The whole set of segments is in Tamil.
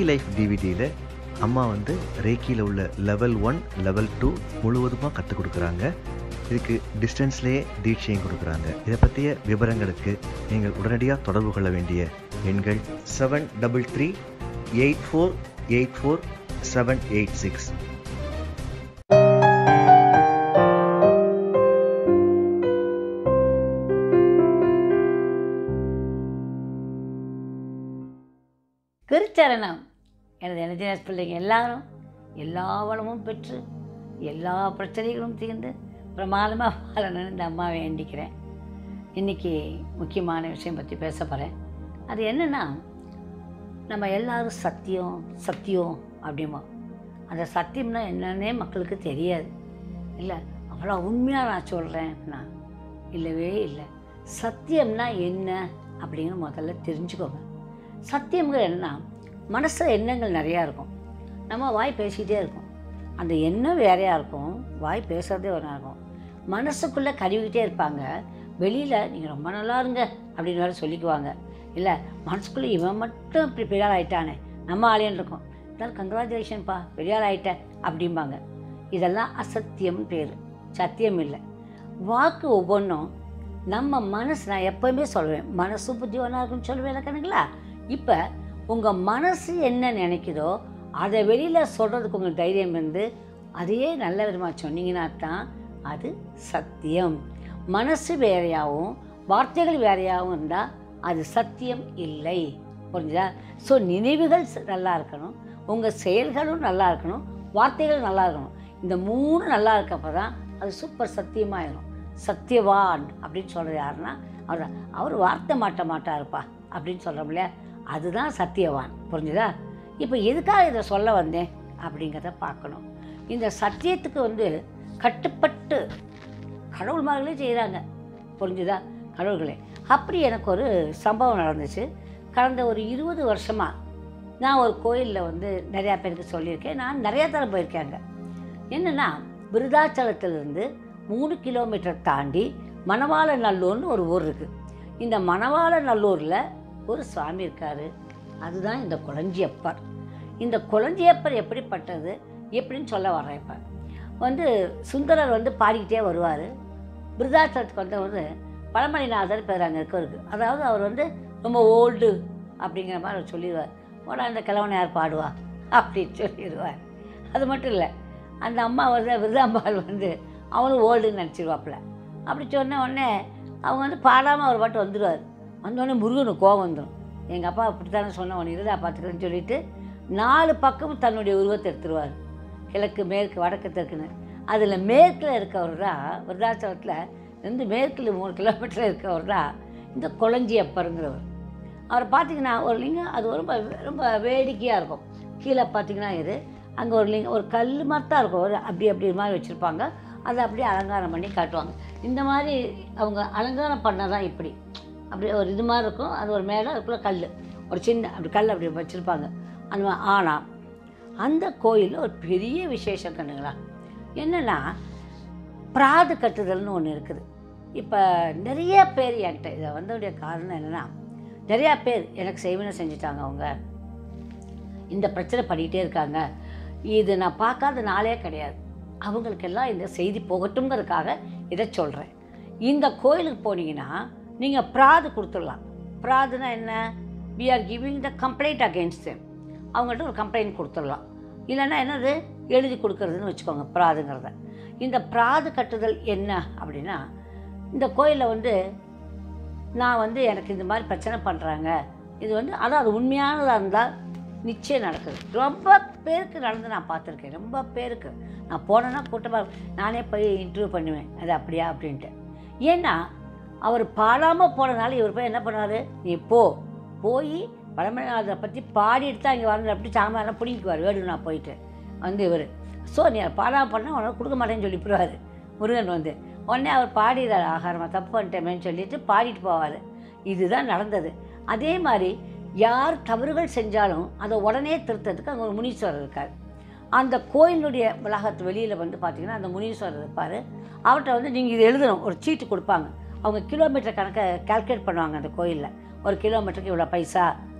ரேக்கி லைஃப் டிவிடியில் அம்மா வந்து ரேக்கியில் உள்ள லெவல் ஒன் லெவல் டூ முழுவதுமாக கற்றுக் கொடுக்குறாங்க இதுக்கு டிஸ்டன்ஸ்லேயே தீட்சையும் கொடுக்குறாங்க இதை பற்றிய விவரங்களுக்கு நீங்கள் உடனடியாக தொடர்பு கொள்ள வேண்டிய எண்கள் seven double three eight four eight four seven eight six திருச்சரணம் எனது எனர்ஜினஸ் பிள்ளைங்க எல்லாரும் எல்லா வளமும் பெற்று எல்லா பிரச்சனைகளும் தீர்ந்து பிரமாதமாக வாழணும்னு இந்த அம்மாவை வேண்டிக்கிறேன் இன்றைக்கி முக்கியமான விஷயம் பற்றி பேச போகிறேன் அது என்னென்னா நம்ம எல்லாரும் சத்தியம் சத்தியம் அப்படிமோ அந்த சத்தியம்னா என்னன்னே மக்களுக்கு தெரியாது இல்லை அவ்வளோ உண்மையாக நான் சொல்கிறேன் நான் இல்லவே இல்லை சத்தியம்னா என்ன அப்படிங்கிற முதல்ல தெரிஞ்சுக்கோங்க சத்தியம்ங்கிற என்ன மனசில் எண்ணங்கள் நிறையா இருக்கும் நம்ம வாய் பேசிக்கிட்டே இருக்கும் அந்த எண்ணம் வேறையாக இருக்கும் வாய் பேசுகிறதே ஒன்றா இருக்கும் மனசுக்குள்ளே கழுவிக்கிட்டே இருப்பாங்க வெளியில் நீங்கள் ரொம்ப நல்லா இருங்க அப்படின்னு வேறு சொல்லிக்குவாங்க இல்லை மனசுக்குள்ளே இவன் மட்டும் இப்படி பெரிய ஆள் ஆயிட்டானே நம்ம ஆளேன்னு இருக்கும் இருந்தாலும் கங்க்ராச்சுலேஷன்ப்பா பெரிய ஆள் ஆயிட்ட அப்படிம்பாங்க இதெல்லாம் அசத்தியம் பேர் சத்தியம் இல்லை வாக்கு ஒவ்வொன்றும் நம்ம மனசு நான் எப்போவுமே சொல்லுவேன் மனசு புத்தி ஒன்றா இருக்குன்னு சொல்லுவேன் கணக்குங்களா இப்போ உங்கள் மனசு என்ன நினைக்குதோ அதை வெளியில் சொல்கிறதுக்கு உங்களுக்கு தைரியம் இருந்து அதையே நல்ல விதமாக சொன்னீங்கன்னா தான் அது சத்தியம் மனசு வேறையாகவும் வார்த்தைகள் வேறையாகவும் இருந்தால் அது சத்தியம் இல்லை புரிஞ்சுதா ஸோ நினைவுகள் ச- நல்லா இருக்கணும் உங்கள் செயல்களும் நல்லா இருக்கணும் வார்த்தைகள் நல்லா இருக்கணும் இந்த மூணு நல்லா இருக்கப்போ தான் அது சூப்பர் சத்தியமாயிடும் சத்தியவான் அப்படின்னு சொல்கிறது யாருன்னா அவர் அவர் வார்த்தை மாட்ட மாட்டாருப்பா அப்படின்னு சொல்கிறோம் இல்லையா அதுதான் சத்தியவான் புரிஞ்சுதா இப்போ எதுக்காக இதை சொல்ல வந்தேன் அப்படிங்கிறத பார்க்கணும் இந்த சத்தியத்துக்கு வந்து கட்டுப்பட்டு கடவுள்மார்களே செய்கிறாங்க புரிஞ்சுதா கடவுள்களே அப்படி எனக்கு ஒரு சம்பவம் நடந்துச்சு கடந்த ஒரு இருபது வருஷமாக நான் ஒரு கோயிலில் வந்து நிறையா பேருக்கு சொல்லியிருக்கேன் நான் நிறையா தரம் போயிருக்கேங்க என்னென்னா விருதாச்சலத்திலிருந்து மூணு கிலோமீட்டர் தாண்டி மணவாள நல்லூர்னு ஒரு ஊர் இருக்குது இந்த மணவாள நல்லூரில் ஒரு சுவாமி இருக்கார் அதுதான் இந்த குளஞ்சியப்பர் இந்த குளஞ்சியப்பர் எப்படிப்பட்டது எப்படின்னு சொல்ல வரேன் இப்போ வந்து சுந்தரர் வந்து பாடிக்கிட்டே வருவார் விருதாச்சலத்துக்கு வந்தவர் பழமணிநாதர் பேர் அங்கே இருக்கவருக்கு அதாவது அவர் வந்து ரொம்ப ஓல்டு அப்படிங்கிற மாதிரி அவர் சொல்லிடுவார் போடா அந்த கிழவனை யார் பாடுவா அப்படின்னு சொல்லிடுவார் அது மட்டும் இல்லை அந்த அம்மா வந்து விருதாம்பாள் வந்து அவனும் ஓல்டுன்னு நினச்சிடுவாப்புல அப்படி சொன்ன உடனே அவங்க வந்து பாடாமல் அவர் பாட்டு வந்துடுவார் வந்தோடனே முருகனுக்கு கோபம் வந்துடும் எங்கள் அப்பா அப்படித்தானே சொன்ன உடனே இருதா பார்த்துக்கிறேன்னு சொல்லிட்டு நாலு பக்கமும் தன்னுடைய உருவத்தை எடுத்துருவார் கிழக்கு மேற்கு வடக்கு தெற்குன்னு அதில் மேற்கில் இருக்கவர் தான் விருதாச்சலத்தில் இருந்து மேற்கில் மூணு கிலோமீட்டர் இருக்கவர் தான் இந்த கொளஞ்சியப்பருங்கிறவர் அவர் பார்த்தீங்கன்னா ஒரு லிங்கம் அது ரொம்ப ரொம்ப வேடிக்கையாக இருக்கும் கீழே பார்த்தீங்கன்னா இது அங்கே ஒரு லிங்கம் ஒரு கல் மாதிரி தான் இருக்கும் ஒரு அப்படி அப்படி மாதிரி வச்சுருப்பாங்க அதை அப்படியே அலங்காரம் பண்ணி காட்டுவாங்க இந்த மாதிரி அவங்க அலங்காரம் பண்ணால் தான் இப்படி அப்படி ஒரு இது மாதிரி இருக்கும் அது ஒரு மேலே அதுக்குள்ளே கல் ஒரு சின்ன அப்படி கல் அப்படி வச்சுருப்பாங்க அந்த மாதிரி ஆனால் அந்த கோயிலில் ஒரு பெரிய விசேஷம் கண்டுங்களா என்னென்னா பிராது கட்டுதல்னு ஒன்று இருக்குது இப்போ நிறைய பேர் என்கிட்ட இதை வந்தவுடைய காரணம் என்னென்னா நிறையா பேர் எனக்கு செய்வினை செஞ்சுட்டாங்க அவங்க இந்த பிரச்சனை பண்ணிகிட்டே இருக்காங்க இது நான் பார்க்காத நாளே கிடையாது அவங்களுக்கெல்லாம் இந்த செய்தி போகட்டுங்கிறதுக்காக இதை சொல்கிறேன் இந்த கோயிலுக்கு போனீங்கன்னா நீங்கள் பிராது கொடுத்துடலாம் பிராதுனா என்ன we are giving the complaint against them அவங்கள்ட்ட ஒரு கம்ப்ளைண்ட் கொடுத்துடலாம் இல்லைன்னா என்னது எழுதி கொடுக்கறதுன்னு வச்சுக்கோங்க பிராதுங்கிறத இந்த பிராது கட்டுதல் என்ன அப்படின்னா இந்த கோயிலில் வந்து நான் வந்து எனக்கு இந்த மாதிரி பிரச்சனை பண்ணுறாங்க இது வந்து ஆனால் அது உண்மையானதாக இருந்தால் நிச்சயம் நடக்குது ரொம்ப பேருக்கு நடந்து நான் பார்த்துருக்கேன் ரொம்ப பேருக்கு நான் போனேன்னா கூட்டமாக நானே போய் இன்டர்வியூ பண்ணுவேன் அது அப்படியா அப்படின்ட்டு ஏன்னா அவர் பாடாமல் போனனால இவர் போய் என்ன பண்ணார் நீ போ போய் பழமநாதரை பற்றி பாடிட்டு தான் இங்கே வரணும் அப்படி சாமான் பிடிக்குவார் வேணும் நான் போயிட்டு வந்து இவர் ஸோ நீ பாடாமல் பண்ணால் உனக்கு கொடுக்க மாட்டேன்னு சொல்லிவிடுவார் முருகன் வந்து உடனே அவர் பாடிடுறார் ஆகாரமாக தப்பு பண்ணிட்டேமேன்னு சொல்லிட்டு பாடிட்டு போவார் இதுதான் நடந்தது அதே மாதிரி யார் தவறுகள் செஞ்சாலும் அதை உடனே திருத்தத்துக்கு அங்கே ஒரு முனீஸ்வரர் இருக்கார் அந்த கோயிலுடைய வளாகத்து வெளியில் வந்து பார்த்தீங்கன்னா அந்த முனீஸ்வரர் இருப்பார் அவர்கிட்ட வந்து நீங்கள் இது எழுதணும் ஒரு சீட்டு கொடுப்பாங்க அவங்க கிலோமீட்டர் கணக்கை கால்குலேட் பண்ணுவாங்க அந்த கோயிலில் ஒரு கிலோமீட்டருக்கு இவ்வளோ பைசா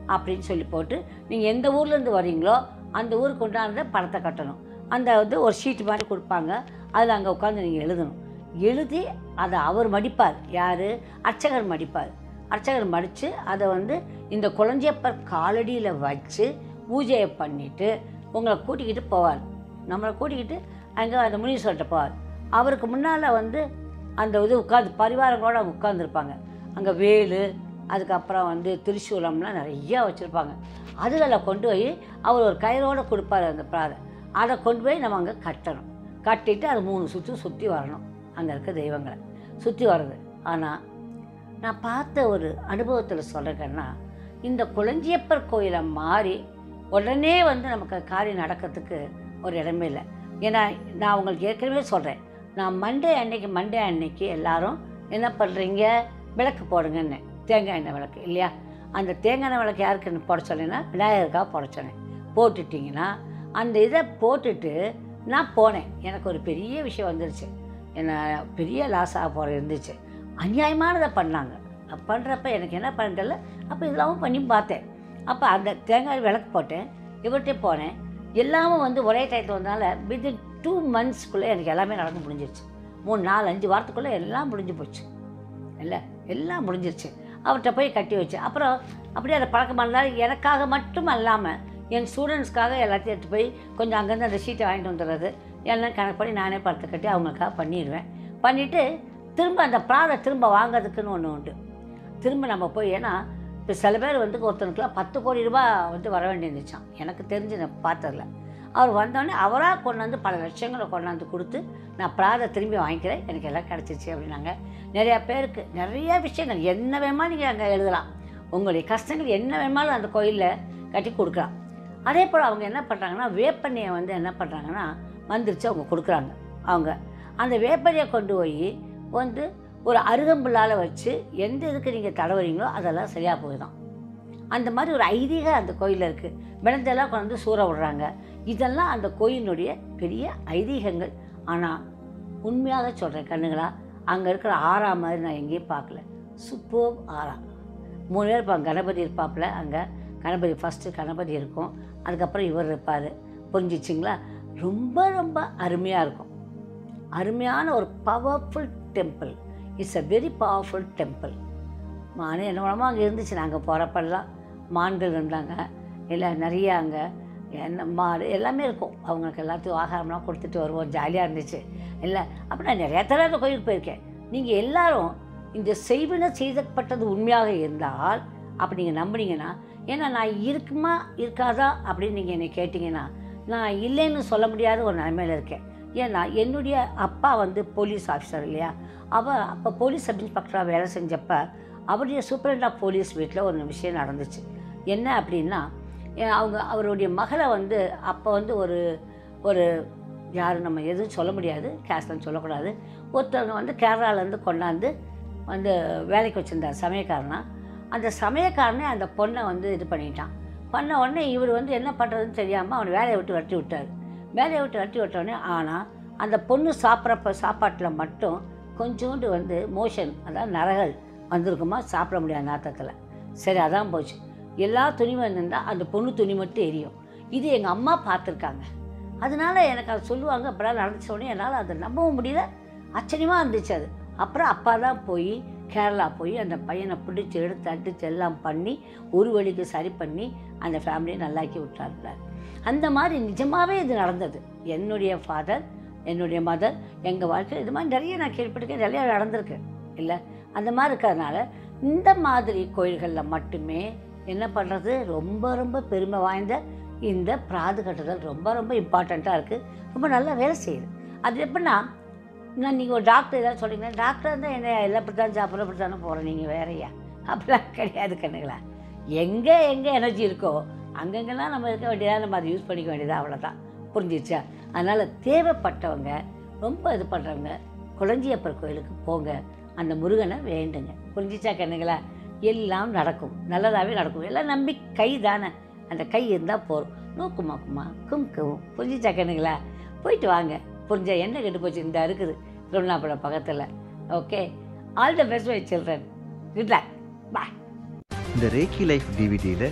அப்படின்னு சொல்லி போட்டு நீங்கள் எந்த ஊர்லேருந்து வரீங்களோ அந்த ஊருக்கு உண்டானத பணத்தை கட்டணும் அந்த வந்து ஒரு ஷீட் மாதிரி கொடுப்பாங்க அதில் அங்கே உட்காந்து நீங்கள் எழுதணும் எழுதி அதை அவர் மடிப்பார் யார் அர்ச்சகர் மடிப்பார் அர்ச்சகர் மடித்து அதை வந்து இந்த குழந்தையப்பர் காலடியில் வச்சு பூஜையை பண்ணிவிட்டு உங்களை கூட்டிக்கிட்டு போவார் நம்மளை கூட்டிக்கிட்டு அங்கே அந்த முனீஸ்வர்கிட்ட போவார் அவருக்கு முன்னால் வந்து அந்த இது உட்காந்து பரிவாரங்களோட அவங்க உட்காந்துருப்பாங்க அங்கே வேலு அதுக்கப்புறம் வந்து திரிசூலம்லாம் நிறையா வச்சுருப்பாங்க அதுகளில் கொண்டு போய் அவர் ஒரு கயிறோடு கொடுப்பாரு அந்த பிராதை அதை கொண்டு போய் நம்ம அங்கே கட்டணும் கட்டிட்டு அது மூணு சுற்று சுற்றி வரணும் அங்கே இருக்க தெய்வங்களை சுற்றி வர்றது ஆனால் நான் பார்த்த ஒரு அனுபவத்தில் சொல்கிறேன்னா இந்த குளஞ்சியப்பர் கோயிலை மாறி உடனே வந்து நமக்கு காரியம் நடக்கிறதுக்கு ஒரு இடமே இல்லை ஏன்னா நான் உங்களுக்கு ஏற்கனவே சொல்கிறேன் நான் மண்டே அன்னைக்கு மண்டே அன்னைக்கு எல்லாரும் என்ன பண்ணுறீங்க விளக்கு போடுங்கன்னு தேங்காய் எண்ணெய் விளக்கு இல்லையா அந்த தேங்காய் எண்ணெய் விளக்கு யாருக்கு போட சொன்னேன்னா விநாயகருக்காக போட சொன்னேன் போட்டுட்டிங்கன்னா அந்த இதை போட்டுட்டு நான் போனேன் எனக்கு ஒரு பெரிய விஷயம் வந்துருச்சு என்ன பெரிய லாஸ் ஆக போகிற இருந்துச்சு அநியாயமானதை பண்ணாங்க பண்ணுறப்ப எனக்கு என்ன பண்ணுறல அப்போ இதெல்லாம் பண்ணி பார்த்தேன் அப்போ அந்த தேங்காய் விளக்கு போட்டேன் இவர்கிட்ட போனேன் எல்லாமும் வந்து ஒரே டயத்தில் வந்தனால வித்தின் டூ மந்த்ஸ்க்குள்ளே எனக்கு எல்லாமே நடக்க முடிஞ்சிருச்சு மூணு நாலு அஞ்சு வாரத்துக்குள்ளே எல்லாம் முடிஞ்சு போச்சு இல்லை எல்லாம் முடிஞ்சிருச்சு அவர்கிட்ட போய் கட்டி வச்சு அப்புறம் அப்படியே அதை பழக்கமானதால் எனக்காக மட்டும் அல்லாமல் என் ஸ்டூடெண்ட்ஸ்க்காக எல்லாத்தையும் எடுத்து போய் கொஞ்சம் அங்கேருந்து அந்த ஷீட்டை வாங்கிட்டு வந்துடுறது எல்லாம் கணக்கு பண்ணி நானே படத்தை கட்டி அவங்களுக்காக பண்ணிடுவேன் பண்ணிவிட்டு திரும்ப அந்த ப்ராடை திரும்ப வாங்குறதுக்குன்னு ஒன்று உண்டு திரும்ப நம்ம போய் ஏன்னா இப்போ சில பேர் வந்து ஒருத்தனுக்குலாம் பத்து கோடி ரூபாய் வந்து வர வேண்டியிருந்துச்சான் எனக்கு தெரிஞ்சு நான் பார்த்ததில்ல அவர் வந்தோடனே அவராக கொண்டாந்து பல லட்சங்களை கொண்டாந்து கொடுத்து நான் ப்ராதை திரும்பி வாங்கிக்கிறேன் எனக்கு எல்லாம் கிடச்சிச்சு அப்படின்னாங்க நிறையா பேருக்கு நிறைய விஷயங்கள் என்ன வேணுமாலும் நீங்கள் அங்கே எழுதலாம் உங்களுடைய கஷ்டங்கள் என்ன வேணுமாலும் அந்த கோயிலில் கட்டி கொடுக்கலாம் அதே போல் அவங்க என்ன பண்ணுறாங்கன்னா வேப்பெண்ணெயை வந்து என்ன பண்ணுறாங்கன்னா வந்துருச்சு அவங்க கொடுக்குறாங்க அவங்க அந்த வேப்பெண்ணெயை கொண்டு போய் வந்து ஒரு அருகம்புல்லால் வச்சு எந்த இதுக்கு நீங்கள் தடவுறீங்களோ அதெல்லாம் சரியாக போகுதான் அந்த மாதிரி ஒரு ஐதீகம் அந்த கோயிலில் இருக்குது விளைஞ்செல்லாம் கொண்டு வந்து சூற விடுறாங்க இதெல்லாம் அந்த கோயிலினுடைய பெரிய ஐதீகங்கள் ஆனால் உண்மையாக சொல்கிறேன் கண்ணுங்களா அங்கே இருக்கிற ஆறா மாதிரி நான் எங்கேயும் பார்க்கல சூப்பர் ஆறா மூணு பேர் இருப்பாங்க கணபதி இருப்பாப்புல அங்கே கணபதி ஃபஸ்ட்டு கணபதி இருக்கும் அதுக்கப்புறம் இவர் இருப்பார் புரிஞ்சிச்சிங்களா ரொம்ப ரொம்ப அருமையாக இருக்கும் அருமையான ஒரு powerful temple it's a very powerful temple மானே என்ன மூலமாக அங்கே இருந்துச்சு நாங்கள் போகிறப்பெல்லாம் மான்கள் இருந்தாங்க இல்லை நிறைய அங்கே என்ன மாடு எல்லாமே இருக்கும் அவங்களுக்கு எல்லாத்தையும் ஆகாரம்லாம் கொடுத்துட்டு வருவோம் ஜாலியாக இருந்துச்சு இல்லை அப்போ நான் நிறைய தடவை அந்த கோயிலுக்கு போயிருக்கேன் நீங்கள் எல்லாரும் இந்த செய்வின செய்தப்பட்டது உண்மையாக இருந்தால் அப்படி நீங்கள் நம்புனீங்கன்னா ஏன்னா நான் இருக்குமா இருக்காதா அப்படின்னு நீங்கள் என்னை கேட்டிங்கன்னா நான் இல்லைன்னு சொல்ல முடியாத ஒரு நிலைமையில் இருக்கேன் ஏன்னா என்னுடைய அப்பா வந்து போலீஸ் ஆஃபீஸர் இல்லையா அவள் அப்போ போலீஸ் சப் இன்ஸ்பெக்டராக வேலை செஞ்சப்போ அவருடைய சூப்பரண்ட் ஆஃப் போலீஸ் வீட்டில் ஒரு விஷயம் நடந்துச்சு என்ன அப்படின்னா ஏ- அவங்க அவருடைய மகளை வந்து அப்போ வந்து ஒரு ஒரு யாரும் நம்ம எதுவும் சொல்ல முடியாது கேஸ்ட்லன்னு சொல்லக்கூடாது ஒருத்தவங்க வந்து கேரளாலேருந்து கொண்டாந்து வந்து வேலைக்கு வச்சுருந்தார் சமயக்காரனா அந்த சமயக்காரனே அந்த பொண்ணை வந்து இது பண்ணிட்டான் பண்ண உடனே இவர் வந்து என்ன பண்ணுறதுன்னு தெரியாமல் அவனை வேலையை விட்டு வெட்டி விட்டார் வேலையை விட்டு வெட்டி விட்டோடனே ஆனால் அந்த பொண்ணு சாப்பிட்றப்ப சாப்பாட்டில் மட்டும் கொஞ்சோண்டு வந்து மோஷன் அதாவது நரகள் வந்திருக்குமா சாப்பிட முடியாத நாத்தத்தில் சரி அதான் போச்சு எல்லா துணியும் இருந்தால் அந்த பொண்ணு துணி மட்டும் எரியும் இது எங்கள் அம்மா பார்த்துருக்காங்க அதனால எனக்கு அது சொல்லுவாங்க அப்போலாம் நடந்துச்ச உடனே என்னால் அதை நம்பவும் முடியல ஆச்சரியமாக இருந்துச்சு அது அப்புறம் அப்பா தான் போய் கேரளா போய் அந்த பையனை பிடிச்சி எடுத்து அடித்து எல்லாம் பண்ணி ஒரு வழிக்கு சரி பண்ணி அந்த ஃபேமிலியை நல்லாக்கி விட்டார்ல அந்த மாதிரி நிஜமாகவே இது நடந்தது என்னுடைய ஃபாதர் என்னுடைய மதர் எங்கள் வாழ்க்கை இது மாதிரி நிறைய நான் கேள்விப்பட்டிருக்கேன் நிறைய நடந்திருக்கு இல்லை அந்த மாதிரி இருக்கிறதுனால இந்த மாதிரி கோயில்களில் மட்டுமே என்ன பண்ணுறது ரொம்ப ரொம்ப பெருமை வாய்ந்த இந்த பிராது கட்டுதல் ரொம்ப ரொம்ப இம்பார்ட்டண்ட்டாக இருக்குது ரொம்ப நல்லா வேலை செய்யுது அது எப்படின்னா நான் நீங்கள் ஒரு டாக்டர் ஏதாவது சொல்கிறீங்கன்னா டாக்டர் தான் என்ன எல்லாம் இப்படி தான் சாப்பிட்ற இப்படி தானே போகிறோம் நீங்கள் வேறையா அப்படிலாம் கிடையாது கண்ணுங்களா எங்கே எங்கே எனர்ஜி இருக்கோ அங்கங்கெல்லாம் நம்ம இருக்க வேண்டியதாக நம்ம அதை யூஸ் பண்ணிக்க வேண்டியதா அவ்வளோதான் புரிஞ்சிச்சா அதனால் தேவைப்பட்டவங்க ரொம்ப இது பண்ணுறவங்க குளஞ்சியப்பர் கோயிலுக்கு போங்க அந்த முருகனை வேண்டுங்க புரிஞ்சிச்சா கண்ணுங்களா எல்லாம் நடக்கும் நல்லதாகவே நடக்கும் எல்லாம் நம்பி கை தானே அந்த கை இருந்தால் போதும் நோக்குமாக்குமா கும்கும் புரிஞ்சிச்சா கண்ணுங்களா போயிட்டு வாங்க புரிஞ்சா என்ன கெட்டு போச்சு இந்த இருக்குது திருவண்ணாமலை பக்கத்தில் okay all the best my children good luck bye இந்த ரேக்கி லைஃப் டிவிடியில்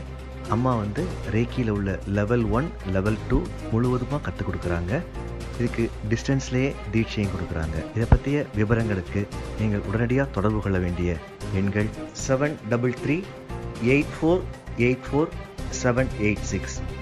அம்மா வந்து ரேக்கியில் உள்ள லெவல் ஒன் லெவல் டூ முழுவதுமாக கற்றுக் கொடுக்குறாங்க இதுக்கு டிஸ்டன்ஸ்லேயே தீட்சையும் கொடுக்குறாங்க இதை பற்றிய விவரங்களுக்கு நீங்கள் உடனடியாக தொடர்பு கொள்ள வேண்டிய எண்கள் seven double three eight four eight four seven eight six